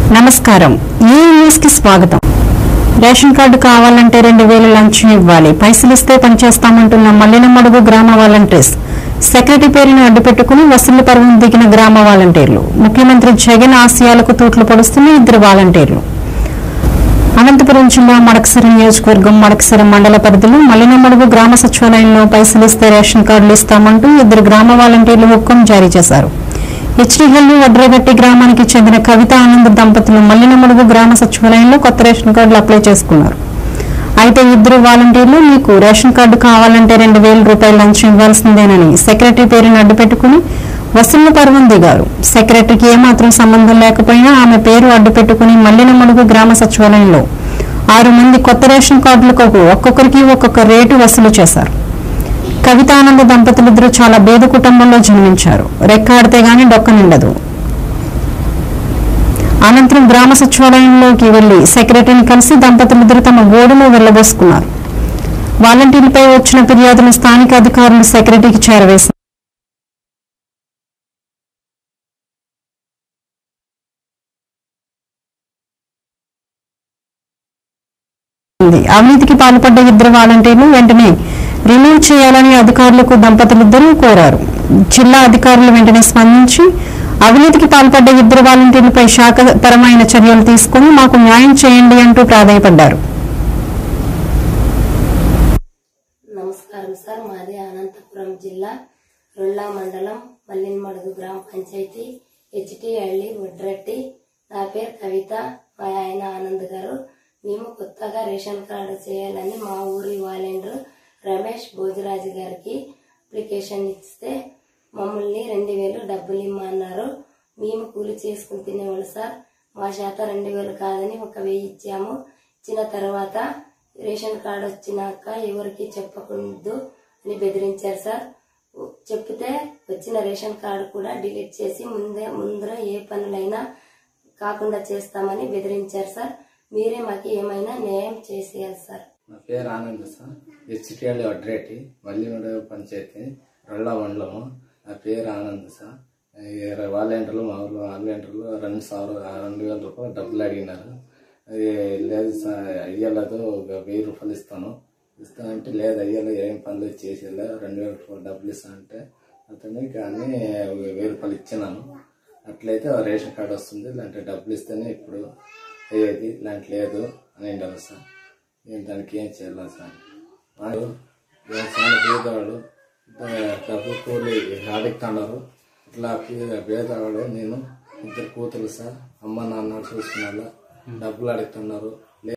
నమస్కారం ఈ న్యూస్ కి స్వాగతం రేషన్ కార్డు కావాలంటే రెండు వేలు లంచం ఇవ్వాలి పైసలు ఇస్తే పనిచేస్తామంటున్న మల్లినమడుగు గ్రామ వాలంటీర్స్ సెక్రటరీ పేరును అడ్డుపెట్టుకుని వసూలు పర్వం దిగిన గ్రామ వాలంటీర్లు ముఖ్యమంత్రి జగన్ ఆశయాలకు తూట్లు పొడుస్తున్న ఇద్దరు వాలంటీర్లు అనంతపురం జిల్లా మడకసిర నియోజకవర్గం మడకసిర మండల పరిధిలో మల్లినమడుగు గ్రామ సచివాలయంలో పైసలు ఇస్తే రేషన్ కార్డులు ఇస్తామంటూ ఇద్దరు గ్రామ వాలంటీర్లు హుక్కం జారీ చేశారు హెచ్డిహల్లి వడ్రగట్టి గ్రామానికి చెందిన కవిత ఆనంద్ దంపతులు మల్లినమడుగు గ్రామ సచివాలయంలో కొత్త రేషన్ కార్డులు అప్లై చేసుకున్నారు అయితే ఇద్దరు వాలంటీర్లు మీకు రేషన్ కార్డు కావాలంటే రెండు వేల రూపాయలు లంచం ఇవ్వాల్సిందేనని సెక్రటరీ పేరును అడ్డుపెట్టుకుని వసూళ్ల పర్వం దిగారు సెక్రటరీకి ఏమాత్రం సంబంధం లేకపోయినా ఆమె పేరు అడ్డుపెట్టుకుని మల్లినమడుగు గ్రామ సచివాలయంలో ఆరు మంది కొత్త రేషన్ కార్డులకు ఒక్కొక్కరికి ఒక్కొక్క రేటు వసూలు చేశారు కవితానంద దంపతులిద్దరూ చాలా పేద కుటుంబంలో జన్మించారు రెక్కాడితే గాని డొక్క నిండదు అనంతరం గ్రామ సచివాలయంలోకి వెళ్లి సెక్రటరీని కలిసి దంపతులిద్దరు తమ గోడును వెళ్లబోసుకున్నారు వాలంటీర్లపై వచ్చిన ఫిర్యాదును స్థానిక అధికారులు సెక్రటరీకి చేరవేశారు ఉంది. అవినీతికి పాల్పడ్డ ఇద్దరు వాలంటీర్లు వెంటనే రిమూవ్ చేయాలని అధికారులకు దంపతులిద్దరూ కోరారు జిల్లా అధికారులు వెంటనే స్పందించి అవినీతికి పాల్పడ్డ ఇద్దరు వాలంటీర్లపై శాఖపరమైన చర్యలు తీసుకుని మాకు న్యాయం చేయండి అంటూ ప్రాధాయపడ్డారు నమస్కారం సార్ మాది అనంతపురం జిల్లా రొల్లా మండలం మల్లిన్మడుగు గ్రామ పంచాయతీ హెచ్టిహಳ್ಳಿ వడ్రట్టి నా పేరు కవిత మా ఆయన ఆనంద్ గారు మేము కొత్తగా రేషన్ కార్డు చేయాలని మా ఊరి వాలంటీర్ రమేష్ భోజరాజు గారికి అప్లికేషన్ ఇస్తే మమ్మల్ని రెండు వేలు డబ్బులు ఇమ్మన్నారు మేము కూలి చేసుకుని తినేవాళ్ళు సార్ మా శాత రెండు వేలు కాదని ఒక వెయ్యి ఇచ్చాము ఇచ్చిన తర్వాత రేషన్ కార్డు వచ్చినాక ఎవరికి చెప్పకూడదు అని బెదిరించారు సార్ చెప్తే వచ్చిన రేషన్ కార్డు కూడా డిలీట్ చేసి ముందే ముందర ఏ పనులైనా కాకుండా చేస్తామని బెదిరించారు సార్ మీరే మాకు ఏమైనా న్యాయం చేసేయాలి సార్ నా పేరు ఆనంద్ సార్ హెచ్టిఎల్ వడ్రేటి మల్లిమడు పంచాయతీ రొళ్ళ మండలము నా పేరు ఆనంద్ సార్ ఈ వాలంటీర్లు మా ఊళ్ళో వాలంటీర్లు రెండు సార్లు రెండు వేల రూపాయలు డబ్బులు అడిగినారు అది లేదు సార్ అయ్యలేదు ఒక వెయ్యి రూపాయలు ఇస్తాను ఇస్తానంటే లేదు అయ్యలో ఏం పనులు చేసేలే రెండు వేల రూపాయలు డబ్బులు ఇస్తా అంటే అతను కానీ వెయ్యి రూపాయలు ఇచ్చినాను అట్లయితే రేషన్ కార్డు వస్తుంది ఇలాంటి డబ్బులు ఇస్తేనే ఇప్పుడు అయ్యేది ఇలాంటి లేదు అని ఉండాలి సార్ నేను దానికి ఏం చేయాలి సార్ వాడు వ్యవసాయ పేదవాడు డబ్బు కూలి అడుగుతున్నారు ఇట్లా పే- పేదవాడు నేను ఇద్దరు కూతురు సార్ అమ్మ నాన్న చూసుకున్నా డబ్బులు అడుగుతున్నారు